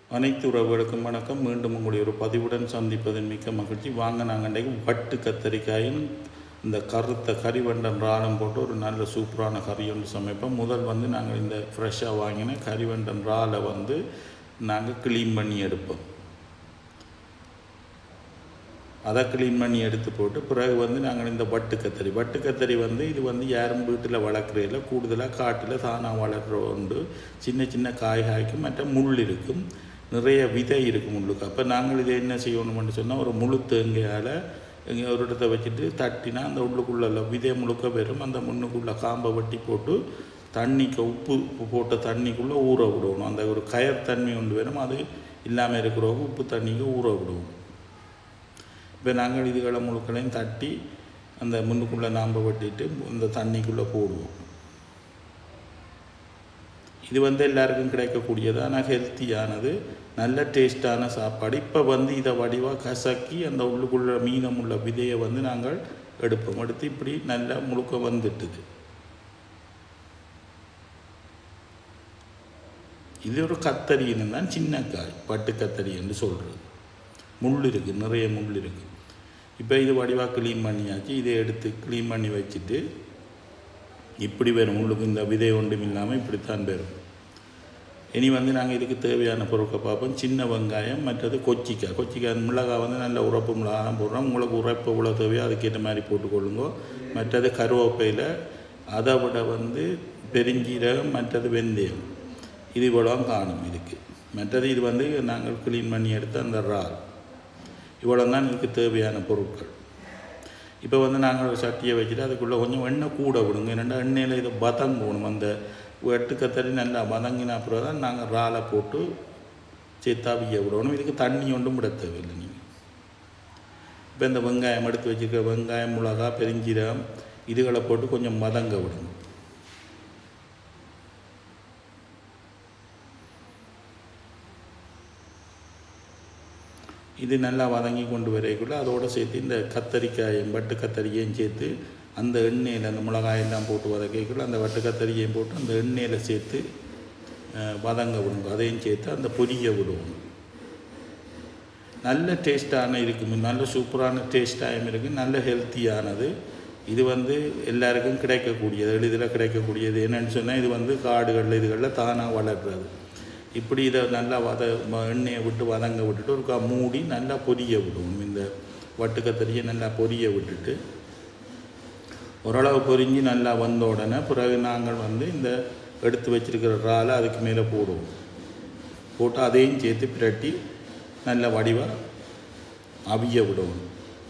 அனைத்து உறவுகளுக்கும் வணக்கம் மீண்டும் உங்களுடைய ஒரு பதிவுடன் சந்திப்பதில் மிக்க மகிழ்ச்சி வாங்க நாங்கள் இன்றைக்கு வட்டு கத்தரிக்காயும் இந்த கருத்த கறிவண்டன் இறாலும் போட்டு ஒரு நல்ல சூப்பரான கறி ஒன்று சமைப்போம் முதல் வந்து நாங்கள் இந்த ஃப்ரெஷ்ஷாக வாங்கின கறிவண்டன் இறாலை வந்து நாங்கள் க்ளீன் பண்ணி எடுப்போம் அதை க்ளீன் பண்ணி எடுத்து போட்டு பிறகு வந்து நாங்கள் இந்த வட்டு கத்தரி வட்டு கத்தரி வந்து இது வந்து யாரும் வீட்டில் வளர்க்குறதில்ல கூடுதலாக காட்டில் தானாக வளர்க்குற உண்டு சின்ன சின்ன காய் காய்க்கும் மற்ற முள் இருக்கும் நிறைய விதை இருக்கும் முள்ளுக்கு அப்போ நாங்கள் இதை என்ன செய்யணும்னு சொன்னால் ஒரு முழு தேங்காயால் இங்கே ஒரு இடத்த வச்சுட்டு தட்டினா அந்த உள்ளுக்குள்ள விதை முழுக்க வரும் அந்த முன்னுக்குள்ளே காம்பை வெட்டி போட்டு தண்ணிக்கு உப்பு உப்பு போட்ட தண்ணிக்குள்ளே ஊற விடணும் அந்த ஒரு கயர் தண்ணி ஒன்று வரும் அது இல்லாமல் இருக்கிறவங்க உப்பு தண்ணிக்கு ஊற விடுவோம் இப்போ நாங்கள் இதுகளை முழுக்களையும் தட்டி அந்த முன்னுக்குள்ளே நாம்ப வெட்டிட்டு இந்த தண்ணிக்குள்ளே போடுவோம் இது வந்து எல்லாருக்கும் கிடைக்கக்கூடியது ஆனால் ஹெல்த்தியானது நல்ல டேஸ்டான சாப்பாடு இப்போ வந்து இதை வடிவாக கசக்கி அந்த உள்ளுக்குள்ள மீனம் உள்ள விதையை வந்து நாங்கள் எடுப்போம் எடுத்து இப்படி நல்லா முழுக்க வந்துட்டுது இது ஒரு கத்தரின்னு தான் சின்ன காய் பட்டு கத்தரி என்று சொல்கிறது முள் இருக்குது நிறைய முள் இருக்குது இப்போ இது வடிவாக க்ளீன் பண்ணியாச்சு இதை எடுத்து க்ளீன் பண்ணி வச்சுட்டு இப்படி வரும் உள்ளுக்கு இந்த விதை ஒன்றும் இல்லாமல் இப்படித்தான் வரும் இனி வந்து நாங்கள் இதுக்கு தேவையான பொருட்களை பார்ப்போம் சின்ன வெங்காயம் மற்றது கொச்சிக்காய் கொச்சிக்காய் மிளகாய் வந்து நல்ல உரப்பு மிளகாய் போடுறோம் உங்களுக்கு உரைப்பு இவ்வளோ தேவையோ அதுக்கேற்ற மாதிரி போட்டுக்கொள்ளுங்க மற்றது கருவேப்பையில் அதை விட வந்து பெருஞ்சீரகம் மற்றது வெந்தயம் இது இவ்வளோ காணும் இதுக்கு மற்றது இது வந்து நாங்கள் க்ளீன் பண்ணி எடுத்த அந்த இறால் இவ்வளோ தான் இதுக்கு தேவையான பொருட்கள் இப்போ வந்து நாங்கள் ஒரு சட்டியை வச்சுட்டு அதுக்குள்ளே கொஞ்சம் எண்ணெய் கூட விடுங்க என்னென்னா எண்ணெயில் இதை பதங்கணும் அந்த வெட்டு கத்தரி நல்லா வதங்கின அப்புறம் தான் நாங்கள் இறாலை போட்டு சேத்தாவிய விடணும் இதுக்கு தண்ணி ஒன்றும் விட தேவையில்லை நீங்கள் இப்போ இந்த வெங்காயம் எடுத்து வச்சுருக்க வெங்காயம் மிளகா பெருஞ்சீரகம் இதுகளை போட்டு கொஞ்சம் வதங்க விடுங்க இது நல்லா வதங்கி கொண்டு வரைக்குள்ள அதோடு சேர்த்து இந்த கத்தரிக்காயும் வட்டு கத்தரிக்கையும் சேர்த்து அந்த எண்ணெயில் அந்த மிளகாயெல்லாம் போட்டு வதக்கிக்குள்ள அந்த வட்டு கத்தரிக்கையும் போட்டு அந்த எண்ணெயில் சேர்த்து வதங்க விடுங்க அதையும் சேர்த்து அந்த பொரிய விடுவோம் நல்ல டேஸ்டான இருக்கும் நல்ல சூப்பரான டேஸ்டாகவும் இருக்குது நல்ல ஹெல்த்தியானது இது வந்து எல்லாருக்கும் கிடைக்கக்கூடியது எளிதில் கிடைக்கக்கூடியது என்னென்னு சொன்னால் இது வந்து காடுகளில் இதுகளில் தானாக வளர்கிறது இப்படி இதை நல்லா வத எண்ணெயை விட்டு வதங்க விட்டுட்டு ஒரு மூடி நல்லா பொரிய விடுவோம் இந்த வட்டு கத்தரியை நல்லா பொரிய விட்டுட்டு ஓரளவு பொரிஞ்சு நல்லா வந்த உடனே பிறகு நாங்கள் வந்து இந்த எடுத்து வச்சிருக்கிற இறாலை அதுக்கு மேலே போடுவோம் போட்டு அதையும் சேர்த்து பிரட்டி நல்ல வடிவாக அவிய விடுவோம்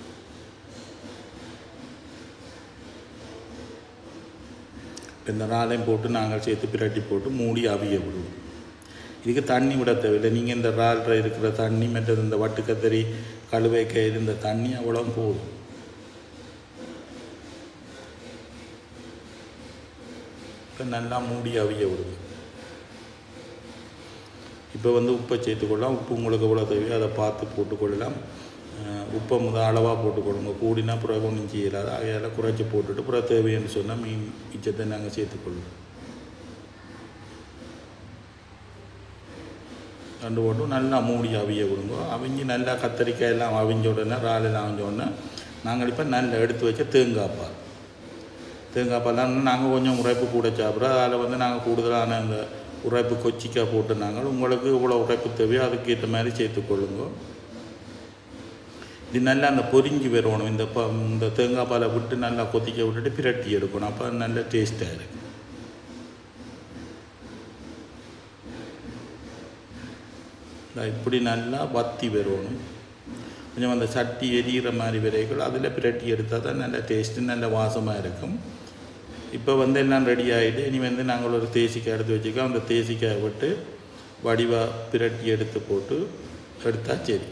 இந்த இறாலையும் போட்டு நாங்கள் சேர்த்து பிரட்டி போட்டு மூடி அவிய விடுவோம் இதுக்கு தண்ணி விட தேவையில்லை நீங்கள் இந்த இறால்ற இருக்கிற தண்ணி மற்றது இந்த வட்டு கத்தரி கழுவைக்காய் இந்த தண்ணி அவ்வளோ போதும் இப்போ நல்லா மூடி அவிய விடுங்க இப்போ வந்து உப்பை சேர்த்துக்கொள்ளலாம் உப்பு உங்களுக்கு எவ்வளோ தேவையோ அதை பார்த்து போட்டுக்கொள்ளலாம் உப்பை முதல் அளவாக போட்டுக்கொள்ளுங்க கூடினா பிறகு ஒன்றும் செய்யலாது அதையெல்லாம் குறைச்சி போட்டுட்டு பிறகு தேவைன்னு சொன்னால் மீன் மிச்சத்தை நாங்கள் சேர்த்துக்கொள்ளுவோம் ரெண்டு போட்டு நல்லா மூடி அவிய விடுங்க அவிஞ்சு நல்லா கத்தரிக்காய் எல்லாம் அவிஞ்ச உடனே இறாலெல்லாம் அவிஞ்ச உடனே நாங்கள் இப்போ நல்லா எடுத்து வச்ச தேங்காய் பால் தேங்காய் பால் தான் நாங்கள் கொஞ்சம் உரைப்பு கூட சாப்பிட்றோம் அதில் வந்து நாங்கள் கூடுதலான அந்த உரைப்பு கொச்சிக்காய் போட்டு நாங்கள் உங்களுக்கு இவ்வளோ உரைப்பு தேவையோ அதுக்கேற்ற மாதிரி சேர்த்துக்கொள்ளுங்க இது நல்லா அந்த பொரிஞ்சு வரணும் இந்த ப இந்த தேங்காய் பாலை விட்டு நல்லா கொதிக்க விட்டுட்டு பிரட்டி எடுக்கணும் அப்போ நல்ல டேஸ்ட்டாக இருக்கும் இப்படி நல்லா வத்தி வரணும் கொஞ்சம் அந்த சட்டி எரிகிற மாதிரி விரைகள் அதில் பிரட்டி எடுத்தால் தான் நல்ல டேஸ்ட்டு நல்ல வாசமாக இருக்கும் இப்போ வந்து எல்லாம் ரெடி ஆகிட்டு இனி வந்து நாங்கள் ஒரு தேசிக்காய் எடுத்து வச்சுக்கோம் அந்த தேசிக்காயை விட்டு வடிவாக பிரட்டி எடுத்து போட்டு எடுத்தால் சரி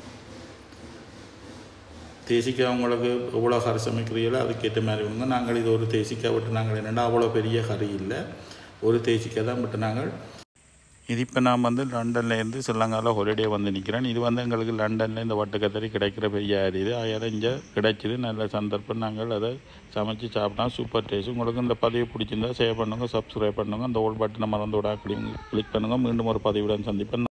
தேசிக்காய் உங்களுக்கு எவ்வளோ கறி சமைக்கிறீங்களோ அதுக்கேற்ற மாதிரி விடுங்க நாங்கள் இது ஒரு தேசிக்காய் விட்டு நாங்கள் என்னென்னா அவ்வளோ பெரிய கறி இல்லை ஒரு தேசிக்காய் தான் விட்டு நாங்கள் இது இப்போ நான் வந்து லண்டன்லேருந்து ஸ்ரீலங்காவில் ஹாலிடே வந்து நிற்கிறேன் இது வந்து எங்களுக்கு லண்டனில் இந்த வட்டுக்கத்தரி கிடைக்கிற பெரிய இது அதை இங்கே கிடைச்சிது நல்ல சந்தர்ப்பம் நாங்கள் அதை சமைச்சு சாப்பிட்டா சூப்பர் டேஸ்ட் உங்களுக்கு இந்த பதிவு பிடிச்சிருந்தா சேவ் பண்ணுங்கள் சப்ஸ்கிரைப் பண்ணுங்கள் அந்த ஓல் பட்டனை மறந்து விடா கிளிக் பண்ணுங்கள் மீண்டும் ஒரு பதிவுடன் சந்திப்பேன்